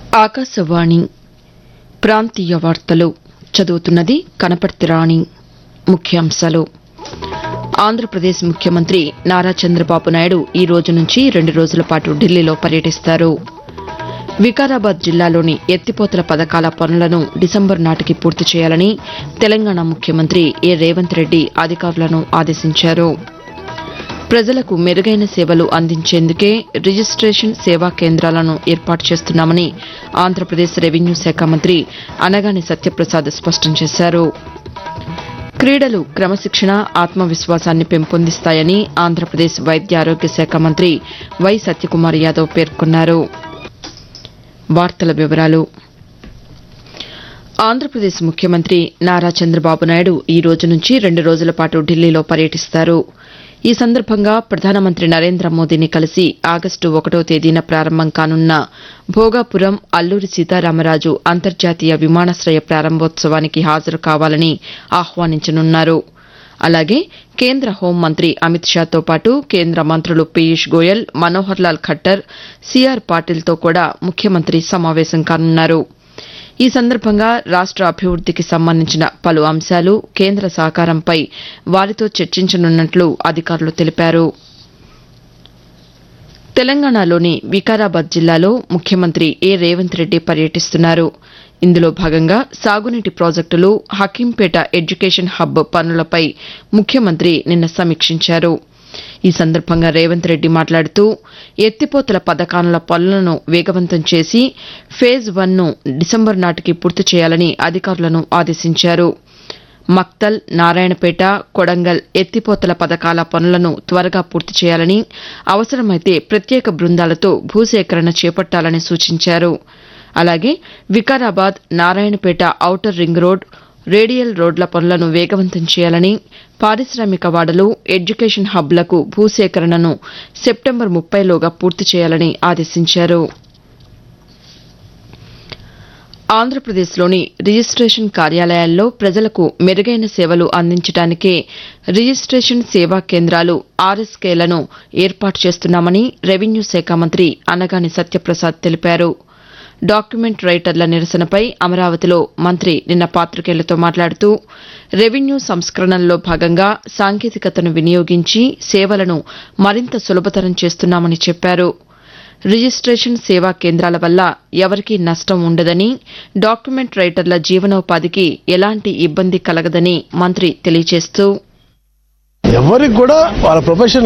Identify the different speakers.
Speaker 1: ఆకాశవాణి ప్రాంతీయ వార్తలు చదువుతున్నది కనపర్తి రాణి ముఖ్యాంశాలు ఆంధ్రప్రదేశ్ ముఖ్యమంత్రి నారా చంద్రబాబు నాయుడు ఈ రోజు నుంచి రెండు రోజుల పాటు ఢిల్లీలో పర్యటిస్తారు వికారాబాద్ జిల్లాలోని ఎత్తిపోతల పథకాల పనులను డిసెంబర్ నాటికి పూర్తి చేయాలని తెలంగాణ ముఖ్యమంత్రి ఏ రేవంత్ రెడ్డి అధికారులను ఆదేశించారు ప్రజలకు మెరుగైన సేవలు అందించేందుకే రిజిస్టేషన్ సేవా కేంద్రాలను ఏర్పాటు చేస్తున్నామని ఆంధ్రప్రదేశ్ రెవెన్యూ శాఖ మంత్రి అనగాని సత్యప్రసాద్ స్పష్టం చేశారు క్రీడలు క్రమశిక్షణ ఆత్మవిశ్వాసాన్ని పెంపొందిస్తాయని ఆంధ్రప్రదేశ్ వైద్య ఆరోగ్య శాఖ మంత్రి వై సత్యకుమార్ యాదవ్ పేర్కొన్నారు వార్తల వివరాలు ఆంధ్రప్రదేశ్ ముఖ్యమంత్రి నారా చంద్రబాబు నాయుడు ఈ రోజు నుంచి రెండు రోజుల పాటు ఢిల్లీలో పర్యటిస్తారు ఈ సందర్భంగా ప్రధానమంత్రి నరేంద్ర మోదీని కలిసి ఆగస్టు ఒకటో తేదీన ప్రారంభం కానున్న భోగాపురం అల్లూరి సీతారామరాజు అంతర్జాతీయ విమానాశ్రయ ప్రారంభోత్సవానికి హాజరు కావాలని ఆహ్వానించనున్నారు అలాగే కేంద్ర హోంమంత్రి అమిత్ షాతో పాటు కేంద్ర మంత్రులు పీయూష్ గోయల్ మనోహర్ లాల్ ఖట్టర్ సీఆర్ పాటిల్తో కూడా ముఖ్యమంత్రి సమావేశం కానున్నారు ఈ సందర్భంగా రాష్ట అభివృద్దికి సంబంధించిన పలు అంశాలు కేంద్ర సహకారంపై వారితో చర్చించనున్నట్లు అధికారులు తెలిపారు తెలంగాణలోని వికారాబాద్ జిల్లాలో ముఖ్యమంత్రి ఏ రేవంత్ రెడ్డి పర్యటిస్తున్నారు ఇందులో భాగంగా సాగునీటి ప్రాజెక్టులు హకీంపేట ఎడ్యుకేషన్ హబ్ పనులపై ముఖ్యమంత్రి నిన్న సమీక్షించారు ఈ సందర్భంగా రేవంత్ రెడ్డి మాట్లాడుతూ ఎత్తిపోతల పథకాల పనులను వేగవంతం చేసి ఫేజ్ వన్ ను డిసెంబర్ నాటికి పూర్తి చేయాలని అధికారులను ఆదేశించారు మక్తల్ నారాయణపేట కొడంగల్ ఎత్తిపోతల పథకాల పనులను త్వరగా పూర్తి చేయాలని అవసరమైతే ప్రత్యేక బృందాలతో భూసేకరణ చేపట్టాలని సూచించారు అలాగే Vikarabad Narayanpet outer ring road radial రోడ్ల పనులను వేగవంతం చేయాలని పారిశ్రామిక వాడలు ఎడ్యుకేషన్ హబ్లకు భూసేకరణను సెప్టెంబర్ ముప్పైలోగా పూర్తి చేయాలని ఆదేశించారు ఆంధ్రప్రదేశ్లోని రిజిస్టేషన్ కార్యాలయాల్లో ప్రజలకు మెరుగైన సేవలు అందించడానికే రిజిస్టేషన్ సేవా కేంద్రాలు ఆర్ఎస్కేలను ఏర్పాటు చేస్తున్నామని రెవెన్యూ శాఖ మంత్రి అనగాని సత్యప్రసాద్ తెలిపారు డాక్యుమెంట్ రైటర్ల నిరసనపై అమరావతిలో మంత్రి నిన్న పాతికేయులతో మాట్లాడుతూ రెవెన్యూ సంస్కరణల్లో భాగంగా సాంకేతికతను వినియోగించి సేవలను మరింత సులభతరం చేస్తున్నామని చెప్పారు రిజిస్టేషన్ సేవా కేంద్రాల వల్ల ఎవరికీ నష్టం ఉండదని డాక్యుమెంట్ రైటర్ల జీవనోపాధికి ఎలాంటి ఇబ్బంది కలగదని మంత్రి తెలియజేస్తూ
Speaker 2: ఎవరికి కూడా వాళ్ళ ప్రొఫెషన్